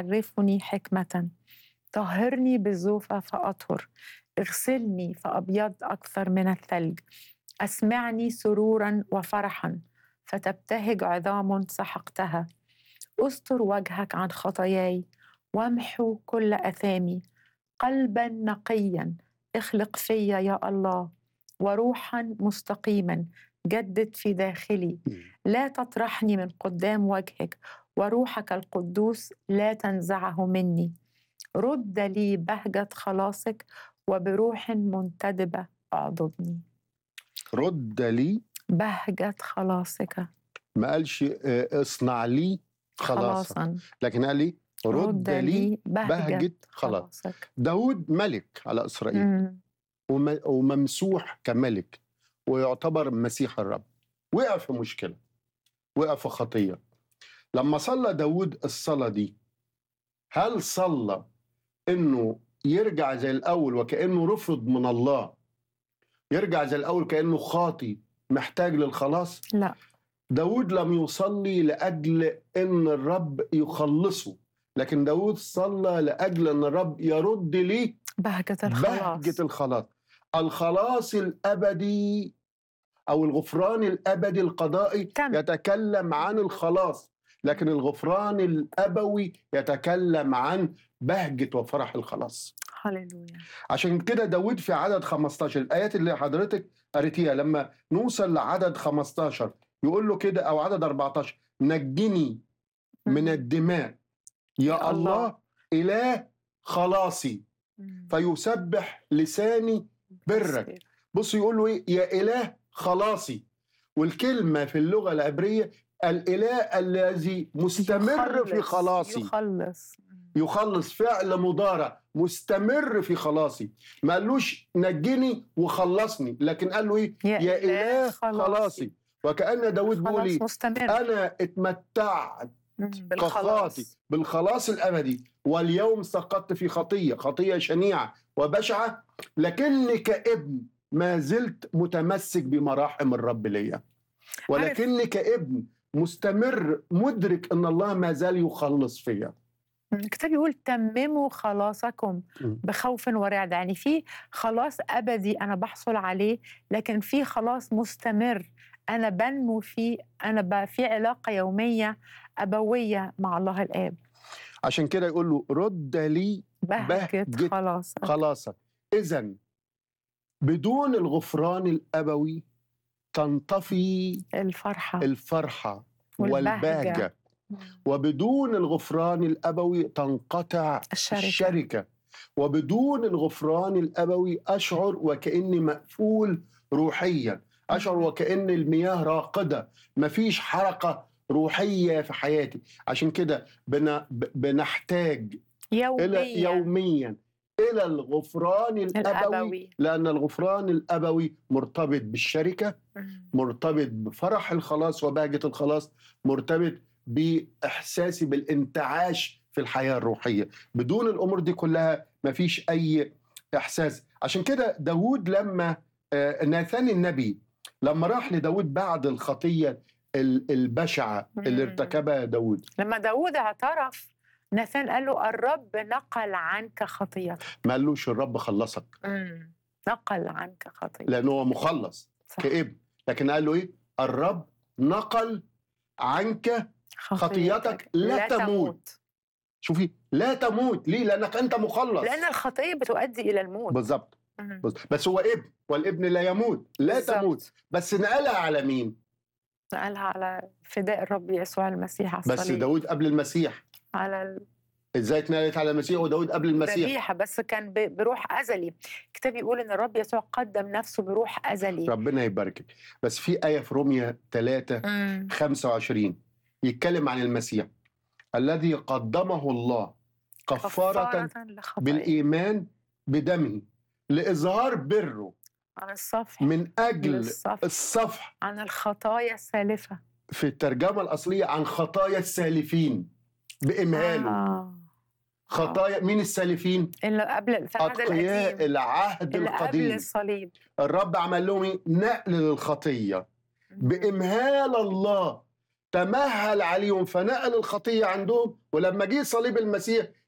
تعرفني حكمة طهرني بالزوفة فأطهر اغسلني فأبيض أكثر من الثلج أسمعني سرورا وفرحا فتبتهج عظام سحقتها استر وجهك عن خطاياي وامحو كل اثامي قلبا نقيا اخلق فيا يا الله وروحا مستقيما جدد في داخلي لا تطرحني من قدام وجهك وروحك القدوس لا تنزعه مني رد لي بهجة خلاصك وبروح منتدبة اعضدني رد لي بهجة خلاصك ما قالش آه، اصنع لي خلاصا خلاصا لكن قال لي رد لي بهجة خلاص خلاصك داود ملك على إسرائيل مم. وم- وممسوح كملك ويعتبر مسيح الرب وقع في مشكلة وقع في خطية لما صلى داود الصلاة دي هل صلى انه يرجع زي الاول وكانه رفض من الله يرجع زي الاول كانه خاطي محتاج للخلاص لا داود لم يصلي لاجل ان الرب يخلصه لكن داود صلى لاجل ان الرب يرد ليه بهجة الخلاص بهجة الخلاص الخلاص الأبدي أو الغفران الأبدي القضائي تم. يتكلم عن الخلاص لكن الغفران الأبوي يتكلم عن بهجة وفرح الخلاص هللويا عشان كده داود في عدد 15 الآيات اللي حضرتك قريتيها لما نوصل لعدد 15 يقول له كده أو عدد 14 نجني من مم. الدماء يا يا الله. الله إله خلاصي مم. فيسبح لساني برك بص يقول له ايه يا اله خلاصي والكلمه في اللغه العبريه الاله الذي مستمر في يخلص- خلاصي يخلص يخلص فعل مضارع مستمر في خلاصي ما قالوش نجني وخلصني لكن قال له ايه يا اله خلاصي وكان داود بيقول خلاص ايه مستمر انا اتمتعت مم. كخاطي بالخلاص بالخلاص الابدي واليوم سقطت في خطيه خطيه شنيعه وبشعه لكني كابن ما زلت متمسك بمراحم الرب ليا ولكني كابن مستمر مدرك ان الله ما زال يخلص فيا مم. الكتاب يقول تمموا خلاصكم مم. بخوف ورعد يعني في خلاص ابدي انا بحصل عليه لكن في خلاص مستمر انا بنمو فيه انا ب- في علاقه يوميه ابويه مع الله الاب عشان كده يقول له رد لي بهجه بهجة خلاص خلاصك اذا بدون الغفران الابوي تنطفي الفرحه الفرحه والبهجة. والبهجه وبدون الغفران الابوي تنقطع الشركة. الشركه وبدون الغفران الابوي اشعر وكاني مقفول روحيا اشعر مم. وكان المياه راقده مفيش حركه روحيه في حياتي عشان كده بن... ب- بنحتاج يوميا الى يوميا الى الغفران الابوي الابوي لان الغفران الابوي مرتبط بالشركه مم. مرتبط بفرح الخلاص وبهجة الخلاص مرتبط بإحساسي بالانتعاش في الحياة الروحية بدون الأمور دي كلها مفيش أي إحساس عشان كده داود لما آه، ناثان النبي لما راح لداود بعد الخطية ال- البشعة اللي مم. ارتكبها داود لما داود اعترف ناثان قال له الرب نقل عنك خطيتك ما قالوش الرب خلصك مم. نقل عنك خطيتك لأنه هو مخلص صح. كابن لكن قال له إيه الرب نقل عنك خطيتك لا تموت. شوفي لا تموت ليه لأنك أنت مخلص لأن الخطية بتؤدي إلى الموت بالظبط مم. بص- بس هو ابن والابن لا يموت لا بالظبط. تموت بس نقلها على مين نقلها على فداء الرب يسوع المسيح على بس الصليب داود قبل المسيح على ازاي اتنقلت على المسيح وداود قبل المسيح الذبيحة بس كان ب- بروح أزلي الكتاب يقول إن الرب يسوع قدم نفسه بروح أزلي ربنا يباركك بس في آية في روميا 3 مم. 25 يتكلم عن المسيح الذي قدمه الله كفارة لخطايا بالإيمان بدمه لإظهار بره عن الصفح من أجل للصفح الصفح عن الخطايا السالفة في الترجمة الأصلية عن خطايا السالفين بإمهاله آه. خطايا مين السالفين؟ اللي قبل في العهد أتقياء القديم العهد اللي قبل القديم الصليب الرب عمل لهم إيه؟ نقل للخطية بإمهال الله تمهل عليهم فنقل الخطيه عندهم ولما جه صليب المسيح